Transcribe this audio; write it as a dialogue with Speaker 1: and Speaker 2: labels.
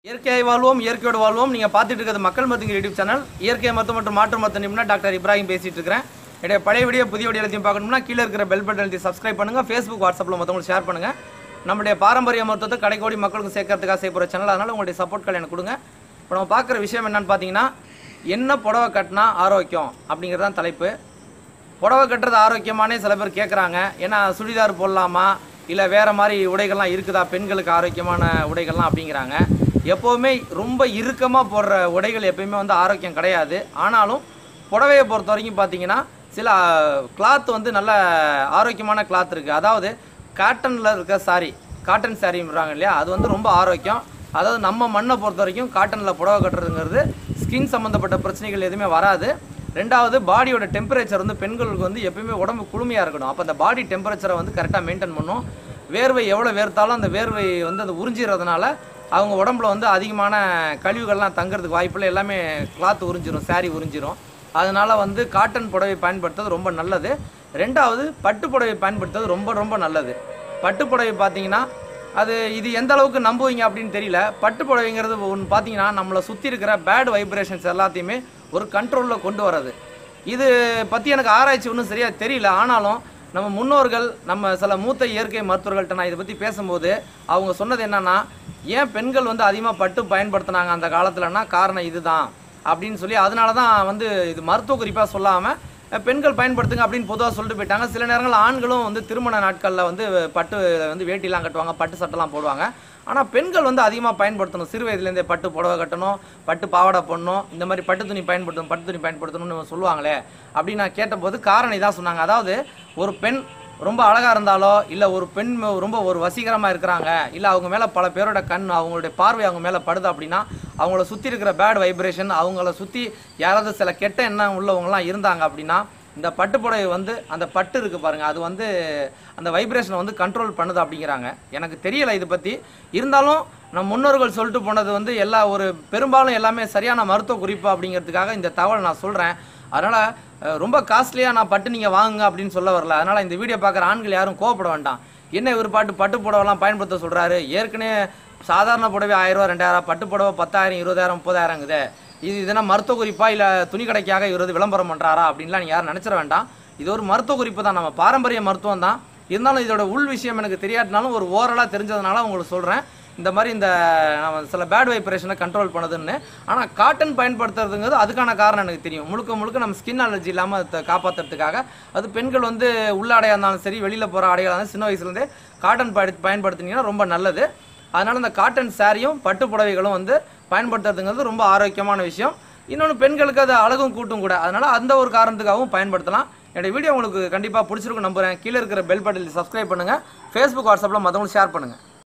Speaker 1: இயற்கையை வாழ்வோம் இயற்கையோடு வாழ்வோம் நீங்கள் பார்த்துட்டு இருக்கிறது மக்கள் மருத்துவ யூடியூப் சேனல் இயற்கை மருத்துவம் மற்றும் மாற்று மருத்துவ நிபுணர் டாக்டர் இப்ராஹிம் பேசிட்டு இருக்கிறேன் என்னுடைய பழைய வீடியோ புதிய வீடியோ எல்லாத்தையும் பார்க்கணும்னா கீழே இருக்கிற பெல் பட்டன் எழுதி சப்ஸ்கிரைப் பண்ணுங்கள் ஃபேஸ்புக் வாட்ஸ்அப்பில் மற்றவங்களுக்கு ஷேர் பண்ணுங்கள் நம்முடைய பாரம்பரிய மருத்துவத்தை கடைக்கோடி மக்களுக்கு சேர்க்கறதுக்காக செய்ய போகிற சேனல் அதனால் உங்களுடைய சப்போர்ட்கள் எனக்கு கொடுங்க இப்போ நம்ம பார்க்குற விஷயம் என்னன்னு பார்த்தீங்கன்னா என்ன புடவை கட்டினா ஆரோக்கியம் அப்படிங்கிறது தான் தலைப்பு புடவை கட்டுறது ஆரோக்கியமானே சில பேர் கேட்குறாங்க ஏன்னா சுடிதார் போடலாமா இல்லை வேறு மாதிரி உடைகள்லாம் இருக்குதா பெண்களுக்கு ஆரோக்கியமான உடைகள்லாம் அப்படிங்கிறாங்க எப்போவுமே ரொம்ப இறுக்கமாக போடுற உடைகள் எப்பயுமே வந்து ஆரோக்கியம் கிடையாது ஆனாலும் புடவையை பொறுத்த வரைக்கும் பார்த்தீங்கன்னா சில கிளாத் வந்து நல்ல ஆரோக்கியமான கிளாத் இருக்குது அதாவது காட்டனில் இருக்க சாரி காட்டன் சாரின்றாங்க இல்லையா அது வந்து ரொம்ப ஆரோக்கியம் அதாவது நம்ம மண்ணை பொறுத்த வரைக்கும் காட்டனில் புடவை கட்டுறதுங்கிறது ஸ்கின் சம்மந்தப்பட்ட பிரச்சனைகள் எதுவுமே வராது ரெண்டாவது பாடியோட டெம்பரேச்சர் வந்து பெண்களுக்கு வந்து எப்பயுமே உடம்பு குளுமையாக இருக்கணும் அப்போ அந்த பாடி டெம்பரேச்சரை வந்து கரெக்டாக மெயின்டைன் பண்ணும் வேர்வை எவ்வளோ வேர்த்தாலும் அந்த வேர்வை வந்து அது உறிஞ்சிறதுனால அவங்க உடம்புல வந்து அதிகமான கழிவுகள்லாம் தங்குறதுக்கு வாய்ப்பில்லை எல்லாமே கிளாத் உறிஞ்சிரும் saree உறிஞ்சிரும் அதனால வந்து காட்டன் புடவை பயன்படுத்துறது ரொம்ப நல்லது ரெண்டாவது பட்டு புடவை பயன்படுத்துறது ரொம்ப ரொம்ப நல்லது பட்டு புடவை பார்த்தீங்கன்னா அது இது எந்த அளவுக்கு நம்புவீங்க அப்படின்னு தெரியல பட்டு புடவைங்கிறது ஒன்று பார்த்தீங்கன்னா நம்மளை சுற்றி இருக்கிற பேட் வைப்ரேஷன்ஸ் எல்லாத்தையுமே ஒரு கண்ட்ரோலில் கொண்டு வர்றது இது பற்றி எனக்கு ஆராய்ச்சி ஒன்றும் சரியாக தெரியல ஆனாலும் நம்ம முன்னோர்கள் நம்ம சில மூத்த இயற்கை மருத்துவர்கள்ட்ட நான் இதை பற்றி பேசும்போது அவங்க சொன்னது என்னன்னா ஏன் பெண்கள் வந்து அதிகமாக பட்டு பயன்படுத்தினாங்க அந்த காலத்துலன்னா காரணம் இதுதான் அப்படின்னு சொல்லி அதனால தான் வந்து இது மருத்துவ குறிப்பாக சொல்லாமல் பெண்கள் பயன்படுத்துங்க அப்படின்னு பொதுவாக சொல்லிட்டு போயிட்டாங்க சில நேரங்கள் ஆண்களும் வந்து திருமண நாட்களில் வந்து பட்டு வந்து வேட்டிலாம் கட்டுவாங்க பட்டு சட்டைலாம் போடுவாங்க ஆனால் பெண்கள் வந்து அதிகமாக பயன்படுத்தணும் சிறு வயதுலேருந்தே பட்டு புடவை கட்டணும் பட்டு பாவாடை போடணும் இந்த மாதிரி பட்டு துணி பயன்படுத்தணும் பட்டு துணி பயன்படுத்தணும்னு சொல்லுவாங்களே அப்படின்னு நான் கேட்டபோது காரணம் இதான் சொன்னாங்க அதாவது ஒரு பெண் ரொம்ப அழகாக இருந்தாலோ இல்லை ஒரு பெண் ரொம்ப ஒரு வசீகரமாக இருக்கிறாங்க இல்லை அவங்க மேலே பல பேரோட கண் அவங்களுடைய பார்வை அவங்க மேலே படுது அப்படின்னா அவங்கள சுற்றி இருக்கிற பேட் வைப்ரேஷன் அவங்கள சுற்றி யாராவது சில கெட்ட எண்ணம் உள்ளவங்கலாம் இருந்தாங்க அப்படின்னா இந்த பட்டு புடவை வந்து அந்த பட்டு இருக்குது பாருங்கள் அது வந்து அந்த வைப்ரேஷனை வந்து கண்ட்ரோல் பண்ணுது அப்படிங்கிறாங்க எனக்கு தெரியலை இது பற்றி இருந்தாலும் நம் முன்னோர்கள் சொல்லிட்டு போனது வந்து எல்லா ஒரு பெரும்பாலும் எல்லாமே சரியான மருத்துவ குறிப்பு அப்படிங்கிறதுக்காக இந்த தகவல் நான் சொல்கிறேன் அதனால் அஹ், ரொம்ப காஸ்ட்லியாக நான் பட்டு நீங்கள் வாங்குங்க அப்படின்னு சொல்ல வரல அதனால் இந்த வீடியோ பார்க்குற ஆண்கள் யாரும் கோவப்பட வேண்டாம் என்ன இவர் பாட்டு பட்டு புடவைலாம் பயன்படுத்த சொல்கிறாரு ஏற்கனவே சாதாரண புடவை ஆயிரம் ரூபா ரெண்டாயிரம் பட்டு புடவை பத்தாயிரம் இருபதாயிரம் முப்பதாயிரங்குது இது இதனா மருத்துவ குறிப்பா இல்லை துணி கடைக்காக இவர் வந்து விளம்பரம் பண்ணுறாரா அப்படின்லாம் நீங்கள் யாரும் நினச்சிட வேண்டாம் இது ஒரு மருத்துவ குறிப்பு தான் நம்ம பாரம்பரிய மருத்துவம் தான் இருந்தாலும் இதோட உள் விஷயம் எனக்கு தெரியாட்டினாலும் ஒரு ஓரலாக தெரிஞ்சதுனால உங்களுக்கு சொல்கிறேன் இந்த மாதிரி இந்த நம்ம சில பேட் வைப்ரேஷனை கண்ட்ரோல் பண்ணுதுன்னு ஆனால் காட்டன் பயன்படுத்துறதுங்கிறது அதுக்கான காரணம் எனக்கு தெரியும் முழுக்க முழுக்க நம்ம ஸ்கின் அலர்ஜி இல்லாமல் அதை காப்பாற்றுறதுக்காக அது பெண்கள் வந்து உள்ளாடையாக இருந்தாலும் சரி வெளியில் போகிற ஆடையாக இருந்தாலும் சின்ன வயசுலேருந்தே காட்டன் பயன் பயன்படுத்தினீங்கன்னா ரொம்ப நல்லது அதனால் இந்த காட்டன் சாரியும் பட்டு புடவைகளும் வந்து பயன்படுத்துறதுங்கிறது ரொம்ப ஆரோக்கியமான விஷயம் இன்னொன்று பெண்களுக்கு அது அழகும் கூட்டும் கூட அதனால் அந்த ஒரு காரணத்துக்காகவும் பயன்படுத்தலாம் என்னுடைய வீடியோ உங்களுக்கு கண்டிப்பாக பிடிச்சிருக்கும் நம்புறேன் கீழே இருக்கிற பெல் பட்டனில் சப்ஸ்கிரைப் பண்ணுங்கள் ஃபேஸ்புக் வாட்ஸ்அப்பில் மற்றவங்களுக்கு ஷேர் பண்ணுங்கள்